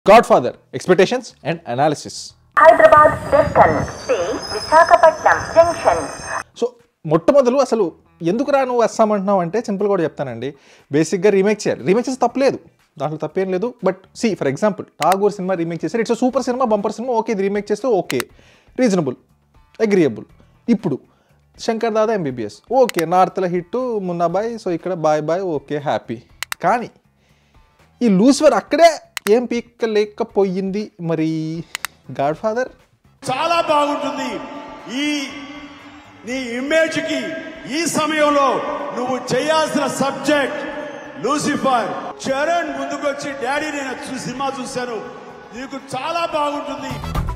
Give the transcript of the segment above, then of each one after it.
God Godfather expectations and analysis Hyderabad Deccan C Visakhapatnam junction so మొట్టమొదలు అసలు ఎందుకు రా నువ్వు వస్తామంటున్నావు అంటే సింపుల్ కూడా చెప్తానండి బేసిక్గా రీమేక్ చేయాలి రీమేక్ చేస్తే తప్పలేదు దాంట్లో తప్పేం లేదు but see for example Tagore cinema remake చేస్తే it's super cinema bumper cinema okay ఇది రీమేక్ చేస్తే ఓకే రీజనబుల్ అగ్రియబుల్ ఇప్పుడు శంకర్ దాదా ఎంబీబీఎస్ ఓకే నార్త్ల హిట్ మున్నాబాయ్ సో ఇక్కడ బాయ్ బాయ్ ఓకే హ్యాపీ కానీ ఈ లూసిఫర్ అక్కడే ఏం పీక్క లేకపోయింది మరి గాడ్ ఫాదర్ చాలా బాగుంటుంది ఈ నీ ఇమేజ్ కి ఈ సమయంలో నువ్వు చేయాల్సిన సబ్జెక్ట్ లూసిఫర్ చరణ్ ముందుకొచ్చి డాడీ నేను చూ- సినిమా చూశాను నీకు చాలా బాగుంటుంది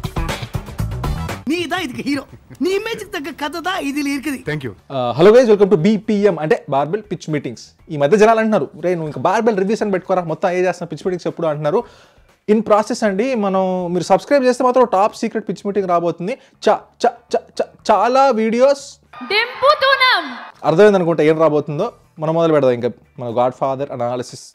நீ தான் இதுக்கு ஹீரோ நீ இமேஜுக்கு தக்க கதை தான் இதில் இருக்குது thank you hello guys welcome to BPM అంటే బార్బెల్ పిచ్ మీటింగ్స్ ఈ మధ్య జనాలు అంటున్నారు రే నువ్వు ఇంకా బార్బెల్ రివ్యూస్ అని పెట్టుకోరా మొత్తం ఏ చేస్తున్నా పిచ్ మీటింగ్స్ ఎప్పుడు అంటున్నారు ఇన్ ప్రాసెస్ అండి మనం మీరు సబ్స్క్రైబ్ చేస్తే మాత్రం టాప్ సీక్రెట్ పిచ్ మీటింగ్ రాబోతుంది చా చా చా చా- చాలా వీడియోస్ దింపుతున్నాం అర్థమైంది అనుకుంటా ఏం రాబోతుందో మనం మొదలు పెడదాం ఇంకా మన గాడ్ ఫాదర్ అనాలిసిస్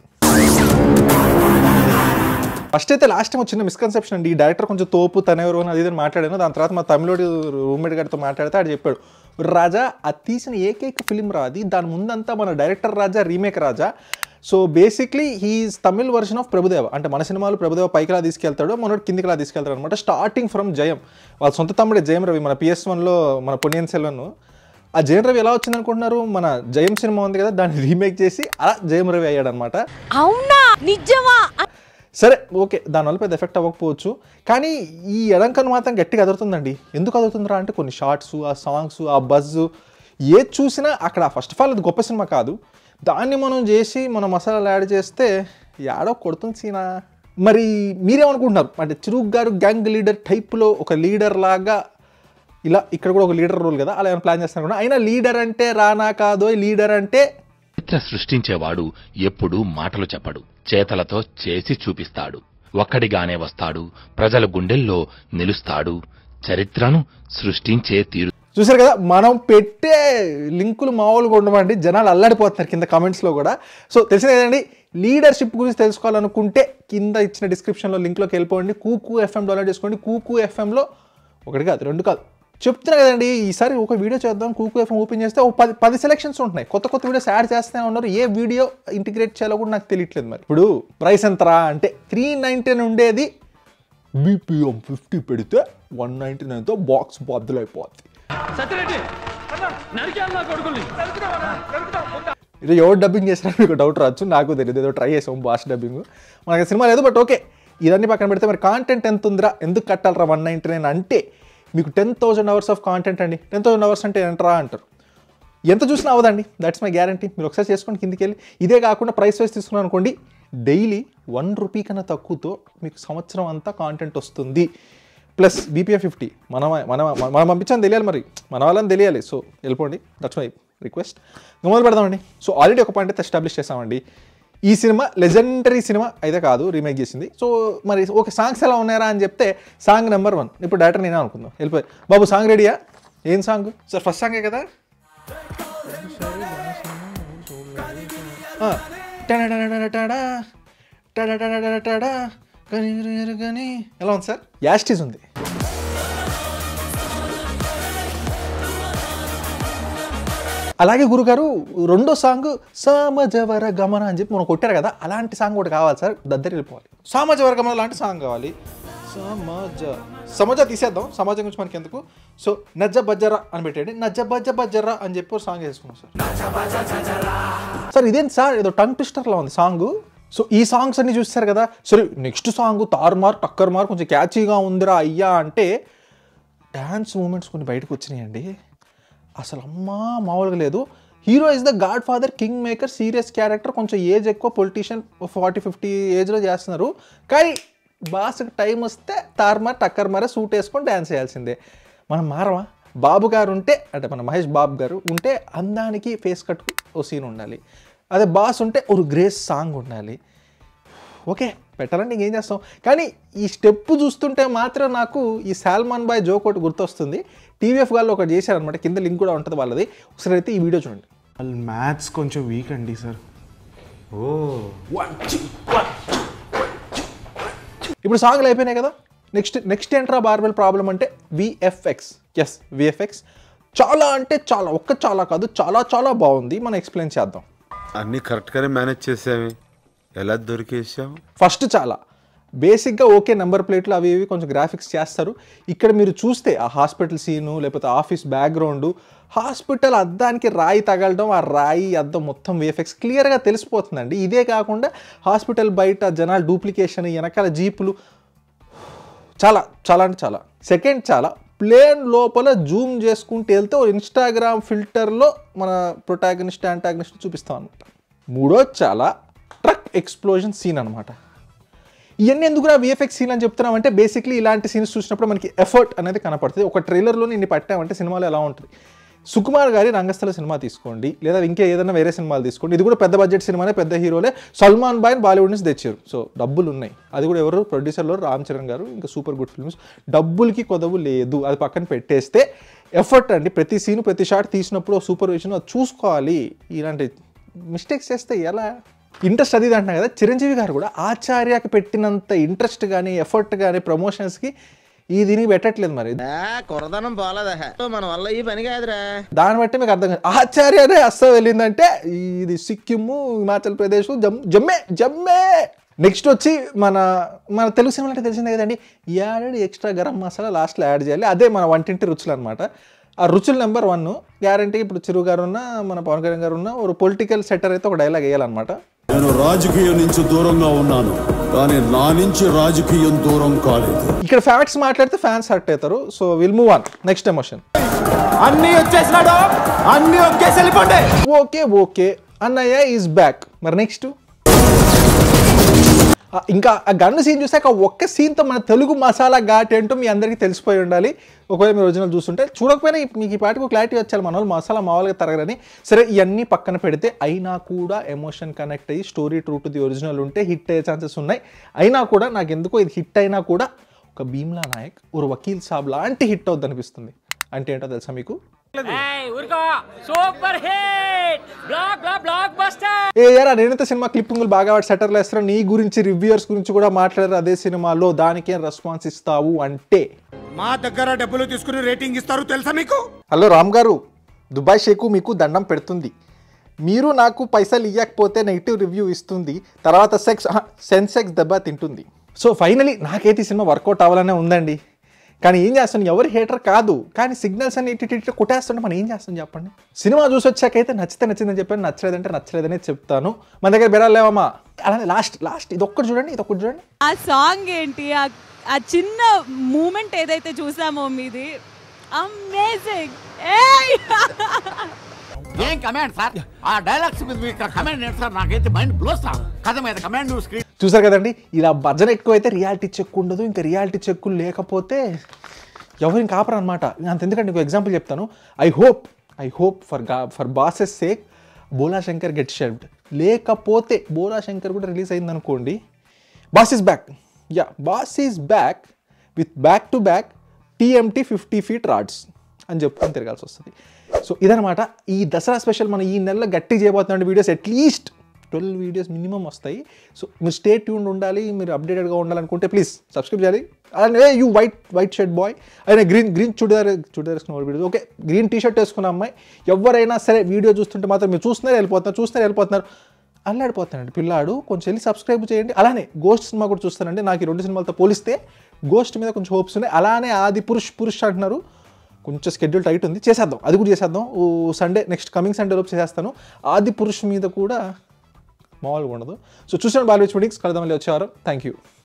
ఫస్ట్ అయితే లాస్ట్ టైం వచ్చిన మిస్కన్సెప్షన్ అండి ఈ డైరెక్టర్ కొంచెం తోపు తనెవరు అని అది ఇది అని మాట్లాడాను దాని తర్వాత మా తమిళోడి రూమ్మేట్ గారితో మాట్లాడితే ఆడు చెప్పాడు రాజా అది తీసిన ఏకైక ఫిలిం రాది దాని ముందంతా మన director Raja remake Raja so basically he is Tamil version of Prabhudeva అంటే మన సినిమాలు ప్రభుదేవ పైకిలా తీసుకెళ్తాడు మనోడు కిందికిలా తీసుకెళ్తాడు అనమాట స్టార్టింగ్ ఫ్రమ్ జయం వాళ్ళ సొంత తమ్ముడే జయం రవి మన పిఎస్ వన్లో మన పొన్నియన్ సెల్వన్ ఆ జయం రవి ఎలా వచ్చింది అనుకుంటున్నారు మన జయం సినిమా ఉంది కదా దాన్ని రీమేక్ చేసి అలా జయం రవి అయ్యాడు అనమాట అవునా నిజమా సరే ఓకే దానివల్ల పెద్ద ఎఫెక్ట్ అవ్వకపోవచ్చు కానీ ఈ ఎడంకను మాత్రం గట్టిగా అదురుతుందండి ఎందుకు అదురుతుందిరా అంటే కొన్ని షార్ట్స్ ఆ సాంగ్స్ ఆ బజ్ ఏది చూసినా అక్కడ ఫస్ట్ ఆఫ్ ఆల్ అది గొప్ప సినిమా కాదు దాన్ని మనం చేసి మన మసాలాలు యాడ్ చేస్తే యాడో కొడుతుంది సీనా మరి మీరేమనుకుంటున్నారు అంటే చిరుగ్ గారు గ్యాంగ్ లీడర్ టైప్లో ఒక లీడర్ లాగా ఇలా ఇక్కడ కూడా ఒక లీడర్ రోల్ కదా అలా ఏమైనా ప్లాన్ చేస్తున్నారు అయినా లీడర్ అంటే రానా కాదో లీడర్ అంటే చరిత్ర సృష్టించేవాడు ఎప్పుడూ మాటలు చెప్పడు చేతలతో చేసి చూపిస్తాడు ఒక్కడిగానే వస్తాడు ప్రజల గుండెల్లో నిలుస్తాడు చరిత్రను సృష్టించే తీరు చూసారు కదా మనం పెట్టే లింకులు మామూలుగా ఉండమండి జనాలు అల్లాడిపోతున్నారు కింద కామెంట్స్లో కూడా సో తెలిసింది కదండి లీడర్షిప్ గురించి తెలుసుకోవాలనుకుంటే కింద ఇచ్చిన డిస్క్రిప్షన్లో లింక్లోకి వెళ్ళిపోండి కూకు ఎఫ్ఎం డౌన్లోడ్ చేసుకోండి కూకు ఎఫ్ఎంలో ఒకటి కాదు రెండు కాదు చెప్తున్నా కదండి ఈసారి ఒక వీడియో చేద్దాం కూకు ఎఫ్ఎం ఓపెన్ చేస్తే ఒక పది పది సెలెక్షన్స్ ఉంటున్నాయి కొత్త కొత్త వీడియోస్ యాడ్ చేస్తూనే ఉన్నారు ఏ వీడియో ఇంటిగ్రేట్ చేయాలో కూడా నాకు తెలియట్లేదు మరి ఇప్పుడు ప్రైస్ ఎంతరా అంటే త్రీ నైంటీ ఉండేది బీపీఎం ఫిఫ్టీ పెడితే వన్ నైంటీ నైన్తో బాక్స్ బద్దలైపోద్ది ఇది ఎవరు డబ్బింగ్ చేసినా మీకు డౌట్ రావచ్చు నాకు తెలియదు ఏదో ట్రై చేసాం బాష్ డబ్బింగ్ మనకి సినిమా లేదు బట్ ఓకే ఇదన్నీ పక్కన పెడితే మరి కాంటెంట్ ఎంత ఉందిరా ఎందుకు కట్టాలరా వన్ నైంటీ నైన్ అంటే మీకు ten thousand hours of content అండి టెన్ థౌసండ్ అవర్స్ అంటే ఎంటరా అంటారు ఎంత చూసినా అవదండి దట్స్ మై గ్యారంటీ మీరు ఒకసారి చేసుకోండి కిందికి వెళ్ళి ఇదే కాకుండా ప్రైస్ వైస్ తీసుకున్నాను అనుకోండి డైలీ వన్ రూపీ కన్నా తక్కువతో మీకు సంవత్సరం అంతా కాంటెంట్ వస్తుంది ప్లస్ బీపీఎఫ్ ఫిఫ్టీ మన మన మనం పంపించాలని తెలియాలి మరి మన వాళ్ళని తెలియాలి సో వెళ్ళిపోండి దట్స్ మై రిక్వెస్ట్ మొదలు పెడదామండి సో ఆల్రెడీ ఒక పాయింట్ అయితే ఎస్టాబ్లిష్ చేసామండి ఈ సినిమా లెజెండరీ సినిమా అయితే కాదు రీమేక్ చేసింది సో మరి ఓకే సాంగ్స్ ఎలా ఉన్నాయరా అని చెప్తే సాంగ్ నెంబర్ వన్ ఇప్పుడు డైరెక్టర్ నేనే అనుకుందాం వెళ్ళిపోయి బాబు సాంగ్ రెడీయా ఏం సాంగ్ సార్ ఫస్ట్ సాంగే కదా ఆ, టడడడడడడా, టడడడడడడా, గని గని గని. ఎలా ఉంది సార్ యాస్టీస్ ఉంది అలాగే గురుగారు రెండో సాంగ్ సామజవర గమన అని చెప్పి మనం కొట్టారు కదా అలాంటి సాంగ్ కూడా కావాలి సార్ దగ్గర వెళ్ళిపోవాలి సామజవర గమన లాంటి సాంగ్ కావాలి సమాజ సమాజ తీసేద్దాం సమాజం గురించి మనకి ఎందుకు సో నజ్జ బజ్జరా అని పెట్టండి నజ్జ బజ్జ బజ్జరా అని చెప్పి ఒక సాంగ్ వేసుకున్నాం సార్ సార్ ఇదేంటి సార్ ఏదో టంగ్ ట్విస్టర్లో ఉంది సాంగ్ సో ఈ సాంగ్స్ అన్ని చూస్తారు కదా సరే నెక్స్ట్ సాంగ్ తారుమార్ టక్కర్ మార్ కొంచెం క్యాచీగా ఉందిరా అయ్యా అంటే డ్యాన్స్ మూమెంట్స్ కొన్ని బయటకు వచ్చినాయండి అసలు అమ్మా మామూలుగా లేదు hero is the Godfather king maker serious character కొంచెం ఏజ్ ఎక్కువ పొలిటీషియన్ ఫార్టీ ఫిఫ్టీ ఏజ్లో చేస్తున్నారు కానీ బాస్కి టైం వస్తే తార్మార్ టక్కర్ మారే సూట్ వేసుకొని డ్యాన్స్ చేయాల్సిందే మనం మారమా బాబు గారు ఉంటే అంటే మన మహేష్ బాబు గారు ఉంటే అందానికి ఫేస్ కట్ ఓ సీన్ ఉండాలి అదే బాస్ ఉంటే ఒక గ్రేస్ సాంగ్ ఉండాలి ఓకే పెట్టాలంటే ఇంకేం చేస్తాం కానీ ఈ స్టెప్ చూస్తుంటే మాత్రం నాకు ఈ సాల్మాన్ బాయ్ జోక్ ఒకటి గుర్తొస్తుంది టీవీఎఫ్ వాళ్ళు ఒకటి చేశారనమాట కింద లింక్ కూడా ఉంటుంది వాళ్ళది ఒకసారి అయితే ఈ వీడియో చూడండి వాళ్ళు మ్యాథ్స్ కొంచెం వీక్ అండి సార్ ఓ ఇప్పుడు సాంగ్లు అయిపోయినాయి కదా నెక్స్ట్ నెక్స్ట్ ఏంట్రా బార్బెల్ ప్రాబ్లం అంటే విఎఫ్ఎక్స్ ఎస్ విఎఫ్ఎక్స్ చాలా అంటే చాలా ఒక్క చాలా కాదు చాలా చాలా బాగుంది మనం ఎక్స్ప్లెయిన్ చేద్దాం అన్నీ కరెక్ట్గానే మేనేజ్ చేసామే ఎలా దొరికేసావు ఫస్ట్ చాలా బేసిక్గా ఓకే నెంబర్ ప్లేట్లు అవి ఇవి కొంచెం గ్రాఫిక్స్ చేస్తారు ఇక్కడ మీరు చూస్తే ఆ హాస్పిటల్ సీను లేకపోతే ఆఫీస్ బ్యాక్గ్రౌండ్ హాస్పిటల్ అద్దానికి రాయి తగలడం ఆ రాయి అద్దం మొత్తం విఎఫ్ఎక్స్ క్లియర్గా తెలిసిపోతుందండి ఇదే కాకుండా హాస్పిటల్ బయట జనాలు డూప్లికేషన్ వెనకాల జీపులు చాలా చాలా అంటే చాలా సెకండ్ చాలా ప్లేన్ లోపల జూమ్ చేసుకుంటూ వెళ్తే ఓ ఇన్స్టాగ్రామ్ ఫిల్టర్లో మన ప్రొటాగనిస్ట్ యాంటాగనిస్ట్ చూపిస్తాం అనమాట మూడో చాలా ట్రక్ ఎక్స్ప్లోజన్ సీన్ అనమాట ఇవన్నీ ఎందుకు విఎఫ్ఎక్స్ సీన్ అని చెప్తున్నామంటే బేసిక్లీ ఇలాంటి సీన్స్ చూసినప్పుడు మనకి ఎఫర్ట్ అనేది కనపడుతుంది ఒక ట్రైలర్లో ఇన్ని పట్టామంటే సినిమాలో ఎలా ఉంటుంది సుకుమార్ గారి రంగస్థల సినిమా తీసుకోండి లేదా ఇంకా ఏదైనా వేరే సినిమాలు తీసుకోండి ఇది కూడా పెద్ద బడ్జెట్ సినిమానే పెద్ద హీరోలే సల్మాన్ బాయ్ బాలీవుడ్ నుంచి తెచ్చారు సో డబ్బులు ఉన్నాయి అది కూడా ఎవరు ప్రొడ్యూసర్లో రామ్ చరణ్ గారు ఇంకా సూపర్ గుడ్ ఫిల్మ్స్ డబ్బులకి కొదవు లేదు అది పక్కన పెట్టేస్తే ఎఫర్ట్ అండి ప్రతి సీన్ ప్రతి షాట్ తీసినప్పుడు సూపర్విజన్ అది చూసుకోవాలి ఇలాంటి మిస్టేక్స్ చేస్తే ఎలా ఇంట్రెస్ట్ అది ఇది అంటున్నా కదా చిరంజీవి గారు కూడా ఆచార్యకి పెట్టినంత ఇంట్రెస్ట్ కానీ ఎఫర్ట్ కానీ ప్రమోషన్స్కి ఈ దీనికి పెట్టట్లేదు మరి కురదనం పోలేదా మన వల్ల ఈ పని కాదురా దాన్ని బట్టి మీకు అర్థం కాదు ఆచార్యనే అస్సాం వెళ్ళిందంటే ఇది సిక్కిము హిమాచల్ ప్రదేశ్ జమ్ జమ్మే జమ్మే నెక్స్ట్ వచ్చి మన మన తెలుగు సినిమా అంటే తెలిసిందే కదండి యాడెడ్ ఎక్స్ట్రా గరం మసాలా లాస్ట్లో యాడ్ చేయాలి అదే మన వంటింటి రుచులు అనమాట ఆ రుచులు నెంబర్ వన్ గ్యారంటీ ఇప్పుడు చిరు గారు ఉన్న మన పవన్ కళ్యాణ్ గారు ఉన్న ఒక పొలిటికల్ సెటర్ అయితే ఒక డైలాగ్ వేయాలన్నమాట నేను రాజకీయం నుంచి దూరంగా ఉన్నాను కానీ నా నుంచి రాజకీయం దూరం కాలేదు ఇక్కడ ఫ్యాక్ట్స్ మాట్లాడితే ఫ్యాన్స్ హర్ట్ అవుతారు so will move on next emotion అన్ని వచ్చేసినాడు అన్ని ఒకేసి వెళ్ళిపోండి ఓకే ఓకే అన్నయ్య ఈజ్ బ్యాక్ మరి నెక్స్ట్ ఇంకా ఆ గన్ను సీన్ చూసాక ఒక్క సీన్తో మన తెలుగు మసాలా ఘాట్ ఏంటో మీ అందరికీ తెలిసిపోయి ఉండాలి ఒకవేళ మీరు ఒరిజినల్ చూస్తుంటే చూడకపోయినా ఈ- మీకు ఈ పాటికి క్లారిటీ వచ్చాలి మన వాళ్ళు మసాలా మామూలుగా తరగరని సరే ఇవన్నీ పక్కన పెడితే అయినా కూడా ఎమోషన్ కనెక్ట్ అయ్యి story true to the original ఉంటే హిట్ అయ్యే ఛాన్సెస్ ఉన్నాయి అయినా కూడా నాకు ఎందుకో ఇది హిట్ అయినా కూడా ఒక భీమ్లా నాయక్ ఒక వకీల్ సాబ్ లాంటి హిట్ అవుద్ది అనిపిస్తుంది అంటే ఏంటో తెలుసా మీకు super hit block block blockbuster ఏ యారా నేనైతే సినిమా క్లిప్పింగ్లు బాగా వాడు సెటర్లు వేస్తారు నీ గురించి రివ్యూయర్స్ గురించి కూడా మాట్లాడారు అదే సినిమాలో దానికేం రెస్పాన్స్ ఇస్తావు అంటే మా దగ్గర డబ్బులు తీసుకుని రేటింగ్ ఇస్తారు తెలుసా మీకు హలో రామ్ గారు దుబాయ్ షేకు మీకు దండం పెడుతుంది మీరు నాకు పైసలు ఇవ్వకపోతే నెగిటివ్ రివ్యూ ఇస్తుంది తర్వాత సెక్స్ సెన్సెక్స్ దెబ్బ తింటుంది సో ఫైనలీ నాకైతే ఈ సినిమా వర్కౌట్ అవ్వాలనే ఉందండి కానీ ఏం చేస్తాను ఎవరు హేటర్ కాదు కానీ సిగ్నల్స్ అన్ని ఇటు ఇటు ఇటు కొట్టేస్తుంటే మనం ఏం చేస్తాం చెప్పండి సినిమా చూసి వచ్చాకైతే నచ్చితే నచ్చిందని చెప్పాను నచ్చలేదంటే నచ్చలేదనే చెప్తాను మన దగ్గర బెరాలు లేవమ్మా అలానే లాస్ట్ లాస్ట్ ఇది ఒక్కటి చూడండి ఇది ఒక్కటి చూడండి ఆ సాంగ్ ఏంటి ఆ ఆ చిన్న మూమెంట్ ఏదైతే చూసామో మీది అమేజింగ్ ఏయ్ ఏం కమాండ్ సార్ ఆ డైలాగ్స్ మీద మీకు కమాండ్ ఏంటి సార్ నాకైతే మైండ్ బ్లో సార్ కథ మీద కమాండ్ స్క్రీన్ చూసారు కదండి ఇలా భజన ఎక్కువ అయితే రియాలిటీ చెక్ ఉండదు ఇంకా రియాలిటీ చెక్ లేకపోతే ఎవరు ఇంకా ఆపరు అనమాట అంత ఎందుకంటే ఇంకో ఎగ్జాంపుల్ చెప్తాను I hope I hope for గా for boss's sake Bhola Shankar get shelved లేకపోతే బోలా శంకర్ కూడా రిలీజ్ అయింది అనుకోండి boss is back yeah boss is back with back to back TMT fifty feet rods అని చెప్పుకొని తిరగాల్సి వస్తుంది సో ఇదనమాట ఈ దసరా స్పెషల్ మనం ఈ నెలలో గట్టి చేయబోతున్న videos at least twelve videos minimum వస్తాయి సో మీరు స్టే ట్యూన్ ఉండాలి మీరు అప్డేటెడ్గా ఉండాలనుకుంటే ప్లీజ్ సబ్స్క్రైబ్ చేయాలి అలానే you white white shirt boy అయినా గ్రీన్ గ్రీన్ చుడిదార్ చుడిదార్ వేసుకున్న video okay green T shirt వేసుకున్న అమ్మాయి ఎవరైనా సరే వీడియో చూస్తుంటే మాత్రం మీరు చూస్తున్నారు వెళ్ళిపోతున్నారు చూస్తున్నారు వెళ్ళిపోతున్నారు అల్లాడిపోతానండి పిల్లాడు కొంచెం వెళ్ళి సబ్స్క్రైబ్ చేయండి అలానే గోస్ట్ సినిమా కూడా చూస్తానండి నాకు ఈ రెండు సినిమాలతో పోలిస్తే గోస్ట్ మీద కొంచెం హోప్స్ ఉన్నాయి అలానే ఆది పురుష్ పురుష్ అంటున్నారు కొంచెం స్కెడ్యూల్ టైట్ ఉంది చేసేద్దాం అది కూడా చేసేద్దాం ఓ సండే నెక్స్ట్ కమింగ్ సండే లోపు చేసేస్తాను ఆది పురుష్ మీద కూడా మామూలుగా ఉండదు సో చూసిన బాలీవుడ్ మీటింగ్స్ కలుద్దాం వచ్చేవారు థ్యాంక్ యూ